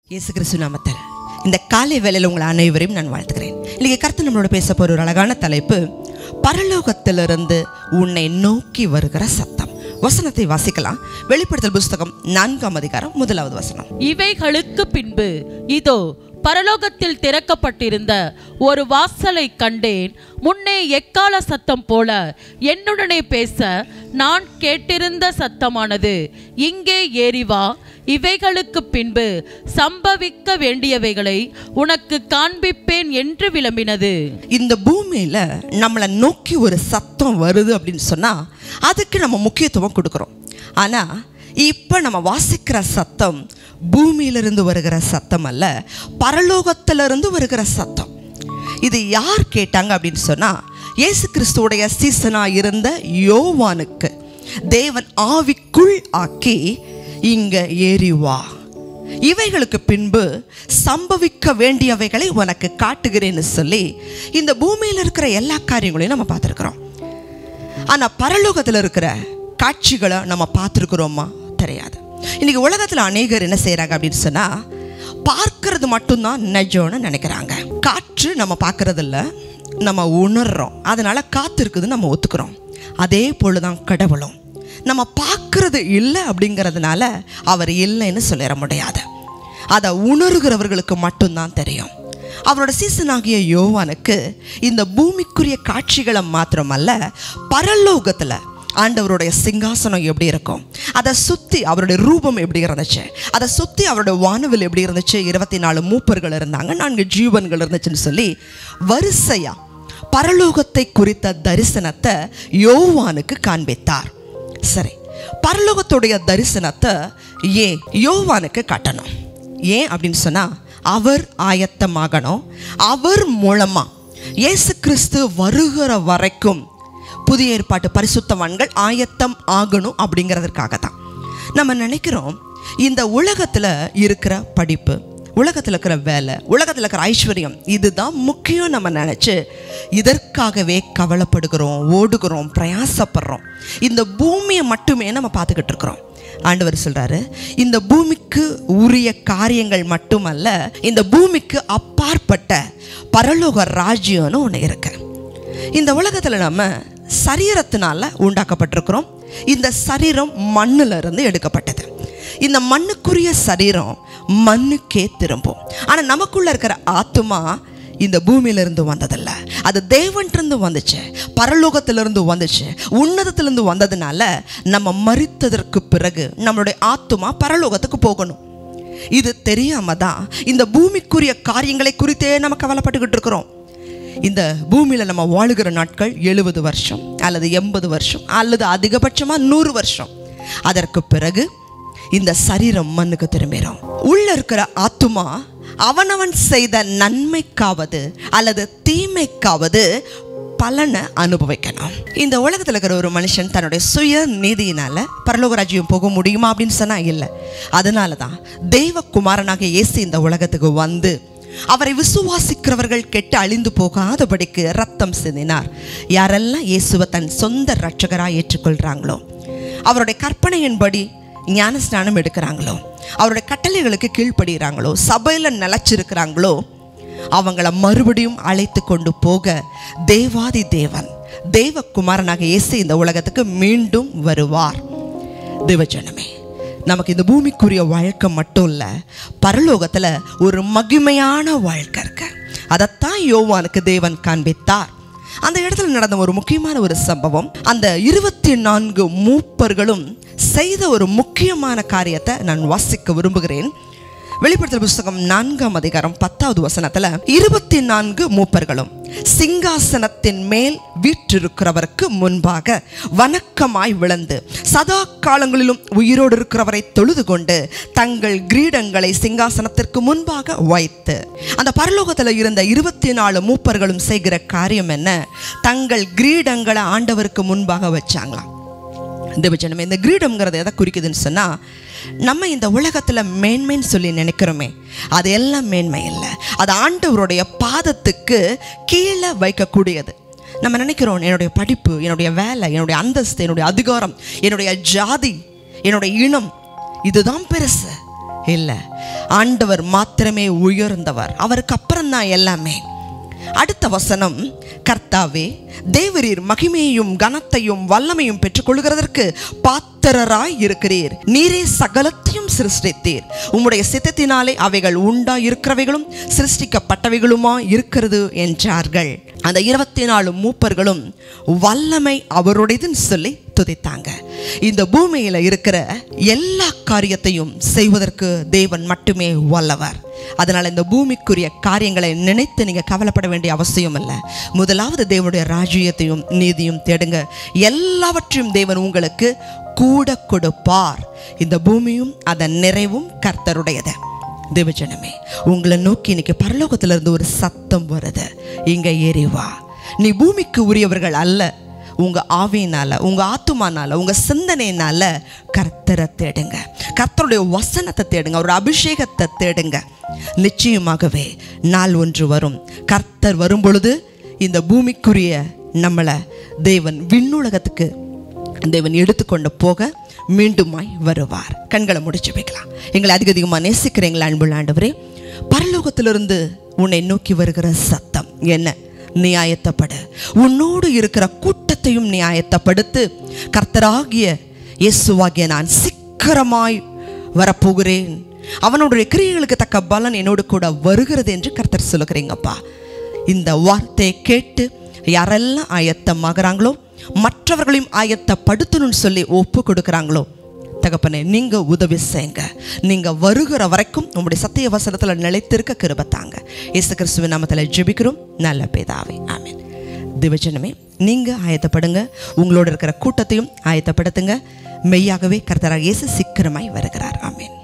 இயேசு கிறிஸ்து நாமத்தில் இந்த காலை வேளையில் உங்களை அனைவரையும் நான் வாழ்த்துக்கிறேன் இன்னைக்கு கருத்து நம்மளோட பேச போகிற ஒரு அழகான தலைப்பு பரலோகத்திலிருந்து உன்னை நோக்கி வருகிற சத்தம் வசனத்தை வாசிக்கலாம் வெளிப்படுத்தல் புஸ்தகம் நான்காம் அதிகாரம் முதலாவது வசனம் இவைகளுக்கு பின்பு இதோ பரலோகத்தில் திறக்கப்பட்டிருந்த ஒரு வாசலை கண்டேன் முன்னே எக்கால சத்தம் போல என்னுடனே பேச நான் கேட்டிருந்த சத்தமானது இங்கே ஏறி வா இவைகளுக்கு பின்பு சம்பவிக்க வேண்டியவைகளை உனக்கு காண்பிப்பேன் என்று விளம்பினது இந்த பூமியில் நம்மளை நோக்கி ஒரு சத்தம் வருது அப்படின்னு சொன்னால் அதுக்கு நம்ம முக்கியத்துவம் கொடுக்குறோம் ஆனால் இப்போ நம்ம வாசிக்கிற சத்தம் பூமியிலிருந்து வருகிற சத்தம் அல்ல பரலோகத்திலிருந்து வருகிற சத்தம் இது யார் கேட்டாங்க அப்படின்னு சொன்னால் இயேசு கிறிஸ்துவுடைய சீசனாக இருந்த யோவானுக்கு தேவன் ஆவிக்குள் ஆக்கி இங்கே ஏறி வா இவைகளுக்கு பின்பு சம்பவிக்க வேண்டியவைகளை உனக்கு காட்டுகிறேன்னு சொல்லி இந்த பூமியில் இருக்கிற எல்லா காரியங்களையும் நம்ம பார்த்துருக்குறோம் ஆனால் பரலோகத்தில் இருக்கிற காட்சிகளை நம்ம பார்த்துருக்குறோமா தெரியாது இன்னைக்கு உலகத்தில் அநேகர் என்ன செய்கிறாங்க அப்படின்னு சொன்னால் பார்க்கறது மட்டும்தான் நெஜம்னு நினைக்கிறாங்க காற்று நம்ம பார்க்கறது இல்ல நம்ம உணர்றோம் அதனால காற்று இருக்குதுன்னு நம்ம ஒத்துக்கிறோம் அதே போல தான் கடவுளும் நம்ம பார்க்கறது இல்லை அப்படிங்கிறதுனால அவர் இல்லைன்னு சொல்லிட முடியாது அதை உணர்கிறவர்களுக்கு மட்டும்தான் தெரியும் அவரோட சீசனாகிய யோவானுக்கு இந்த பூமிக்குரிய காட்சிகளை மாத்திரமல்ல பரலோகத்தில் ஆண்டவருடைய சிங்காசனம் எப்படி இருக்கும் அதை சுற்றி அவருடைய ரூபம் எப்படி இருந்துச்சு அதை சுற்றி அவருடைய வானவில் எப்படி இருந்துச்சு இருபத்தி நாலு மூப்பர்கள் இருந்தாங்க நான்கு ஜீவன்கள் இருந்துச்சுன்னு சொல்லி வரிசையா பரலோகத்தை குறித்த தரிசனத்தை யோவானுக்கு காண்பித்தார் சரி பரலோகத்துடைய தரிசனத்தை ஏன் யோவானுக்கு காட்டணும் ஏன் அப்படின்னு சொன்னால் அவர் ஆயத்தமாகணும் அவர் மூலமாக இயேசு கிறிஸ்து வருகிற வரைக்கும் புதிய ஏற்பாட்டு பரிசுத்தவான்கள் ஆயத்தம் ஆகணும் அப்படிங்கிறதுக்காக தான் நம்ம நினைக்கிறோம் இந்த உலகத்தில் இருக்கிற படிப்பு உலகத்தில் இருக்கிற வேலை உலகத்தில் இருக்கிற ஐஸ்வர்யம் இதுதான் முக்கியம் நம்ம நினச்சி இதற்காகவே கவலைப்படுகிறோம் ஓடுகிறோம் பிரயாசப்படுறோம் இந்த பூமியை மட்டுமே நம்ம பார்த்துக்கிட்டு இருக்கிறோம் ஆண்டவர் சொல்றாரு இந்த பூமிக்கு உரிய காரியங்கள் மட்டுமல்ல இந்த பூமிக்கு அப்பாற்பட்ட பரலோக ராஜ்யம்னு ஒன்று இருக்கு இந்த உலகத்தில் நம்ம சரீரத்தினால உண்டாக்கப்பட்டிருக்கிறோம் இந்த சரீரம் மண்ணுல இருந்து எடுக்கப்பட்டது இந்த மண்ணுக்குரிய சரீரம் மண்ணுக்கே திரும்பும் ஆனால் நமக்குள்ள இருக்கிற ஆத்துமா இந்த பூமியிலிருந்து வந்ததில்ல அது தேவன்கிட்டருந்து வந்துச்சு பரலோகத்திலிருந்து வந்துச்சு உன்னதத்திலிருந்து வந்ததுனால நம்ம மறித்ததற்கு பிறகு நம்மளுடைய ஆத்துமா பரலோகத்துக்கு போகணும் இது தெரியாம தான் இந்த பூமிக்குரிய காரியங்களை குறித்தே நம்ம கவலைப்பட்டுக்கிட்டு இருக்கிறோம் இந்த பூமியில் நம்ம வாழுகிற நாட்கள் எழுபது வருஷம் அல்லது எண்பது வருஷம் அல்லது அதிகபட்சமாக நூறு வருஷம் அதற்கு பிறகு இந்த சரீரம் மண்ணுக்கு திரும்பிடும் உள்ள இருக்கிற ஆத்துமா அவனவன் செய்த நன்மைக்காவது அல்லது தீமைக்காவது பலனை அனுபவிக்கணும் இந்த உலகத்தில் இருக்கிற ஒரு மனுஷன் தன்னுடைய சுய நீதியினால பரலோக ராஜ்யம் போக முடியுமா அப்படின்னு சொன்னா இல்லை அதனால தான் தெய்வகுமாரனாக இயேசு இந்த உலகத்துக்கு வந்து அவரை விசுவாசிக்கிறவர்கள் கெட்டு அழிந்து போகாதபடிக்கு ரத்தம் சிந்தினார் யாரெல்லாம் இயேசுவை தன் சொந்த ரட்சகராக ஏற்றுக்கொள்கிறாங்களோ அவருடைய கற்பனையின்படி ஞானஸ்நானம் எடுக்கிறாங்களோ அவருடைய கட்டளைகளுக்கு கீழ்ப்படுகிறாங்களோ சபையில் நிலச்சிருக்கிறாங்களோ அவங்கள மறுபடியும் அழைத்து கொண்டு போக தேவாதி தேவன் தேவகுமாரனாக இயேசு இந்த உலகத்துக்கு மீண்டும் வருவார் தேவஜனமே நமக்கு இந்த பூமிக்குரிய வாழ்க்கை மட்டும் இல்லை பரலோகத்தில் ஒரு மகிமையான வாழ்க்கை இருக்கு அதைத்தான் யோவானுக்கு தேவன் காண்பித்தார் அந்த இடத்துல நடந்த ஒரு முக்கியமான ஒரு சம்பவம் அந்த இருபத்தி நான்கு மூப்பர்களும் செய்த ஒரு முக்கியமான காரியத்தை நான் வாசிக்க விரும்புகிறேன் வெளிப்படுத்தல் புஸ்தகம் நான்காம் அதிகாரம் பத்தாவது வசனத்துல இருபத்தி நான்கு மூப்பர்களும் சிங்காசனத்தின் மேல் வீற்றிருக்கிறவருக்கு முன்பாக வணக்கமாய் விழுந்து சதா காலங்களிலும் உயிரோடு இருக்கிறவரை தொழுது கொண்டு தங்கள் கிரீடங்களை சிங்காசனத்திற்கு முன்பாக வைத்து அந்த பரலோகத்தில் இருந்த இருபத்தி நாலு மூப்பர்களும் செய்கிற காரியம் என்ன தங்கள் கிரீடங்களை ஆண்டவருக்கு முன்பாக வச்சாங்களாம் தேவஜனமே இந்த கிரீடம்ங்கிறது எதை குறிக்குதுன்னு சொன்னால் நம்ம இந்த உலகத்தில் மேன்மைன்னு சொல்லி நினைக்கிறோமே அது எல்லாம் மேன்மை இல்லை அது ஆண்டவருடைய பாதத்துக்கு கீழே வைக்கக்கூடியது நம்ம நினைக்கிறோம் என்னுடைய படிப்பு என்னுடைய வேலை என்னுடைய அந்தஸ்து என்னுடைய அதிகாரம் என்னுடைய ஜாதி என்னுடைய இனம் இதுதான் பெருசு இல்லை ஆண்டவர் மாத்திரமே உயர்ந்தவர் அவருக்கு அப்புறம் தான் எல்லாமே அடுத்த வசனம் கர்த்தாவே தேவரீர் மகிமையையும் கனத்தையும் வல்லமையும் பெற்றுக்கொள்கிறதற்கு பாத்திரராய் இருக்கிறீர் நீரே சகலத்தையும் சிருஷ்டித்தீர் உம்முடைய சித்தத்தினாலே அவைகள் உண்டா இருக்கிறவைகளும் சிருஷ்டிக்கப்பட்டவைகளுமா இருக்கிறது என்றார்கள் அந்த இருபத்தி நாலு மூப்பர்களும் வல்லமை அவருடையதுன்னு சொல்லி துதித்தாங்க இந்த பூமியில இருக்கிற எல்லா காரியத்தையும் செய்வதற்கு தேவன் மட்டுமே வல்லவர் அதனால் இந்த பூமிக்குரிய காரியங்களை நினைத்து நீங்கள் கவலைப்பட வேண்டிய அவசியம் இல்லை முதலாவது தேவனுடைய ராஜ்யத்தையும் நீதியும் தேடுங்க எல்லாவற்றையும் தேவன் உங்களுக்கு கூட கொடுப்பார் இந்த பூமியும் அதன் நிறைவும் கர்த்தருடையது தேவஜனமே உங்களை நோக்கி இன்னைக்கு பரலோகத்துல இருந்து ஒரு சத்தம் வருது இங்க ஏறி வா நீ பூமிக்கு உரியவர்கள் அல்ல உங்க ஆவியினால உங்க ஆத்துமானால உங்க சிந்தனையினால கர்த்தரை தேடுங்க கர்த்தருடைய வசனத்தை தேடுங்க அவருடைய அபிஷேகத்தை தேடுங்க நிச்சயமாகவே நாள் ஒன்று வரும் கர்த்தர் வரும் பொழுது இந்த பூமிக்குரிய நம்மளை தேவன் விண்ணுலகத்துக்கு தேவன் எடுத்துக்கொண்டு போக மீண்டுமாய் வருவார் கண்களை முடிச்சு வைக்கலாம் எங்களை அதிக அதிகமாக நேசிக்கிறீங்களா அன்புள்ள ஆண்டவரே பரலோகத்திலிருந்து உன்னை நோக்கி வருகிற சத்தம் என்ன நியாயத்தப்படு உன்னோடு இருக்கிற கூட்டத்தையும் நியாயத்தப்படுத்து கர்த்தராகிய இயேசுவாகிய நான் சீக்கிரமாய் வரப்போகிறேன் அவனுடைய கிரியைகளுக்கு தக்க பலன் என்னோடு கூட வருகிறது என்று கர்த்தர் சொல்லுகிறீங்கப்பா இந்த வார்த்தையை கேட்டு யாரெல்லாம் ஆயத்தமாகறாங்களோ மற்றவர்களையும் ஆயத்தப்படுத்தணும்னு சொல்லி ஒப்பு கொடுக்குறாங்களோ தகப்பனே நீங்க உதவி செய்யுங்க நீங்க வருகிற வரைக்கும் உங்களுடைய சத்திய வசனத்துல நிலைத்திருக்க கிருபத்தாங்க இயேசு கிறிஸ்துவின் நாமத்தில் ஜெபிக்கிறோம் நல்ல பேதாவே ஆமென் திவஜனமே நீங்க ஆயத்தப்படுங்க உங்களோட இருக்கிற கூட்டத்தையும் ஆயத்தப்படுத்துங்க மெய்யாகவே கர்த்தராக இயேசு சீக்கிரமாய் வருகிறார் ஆமென்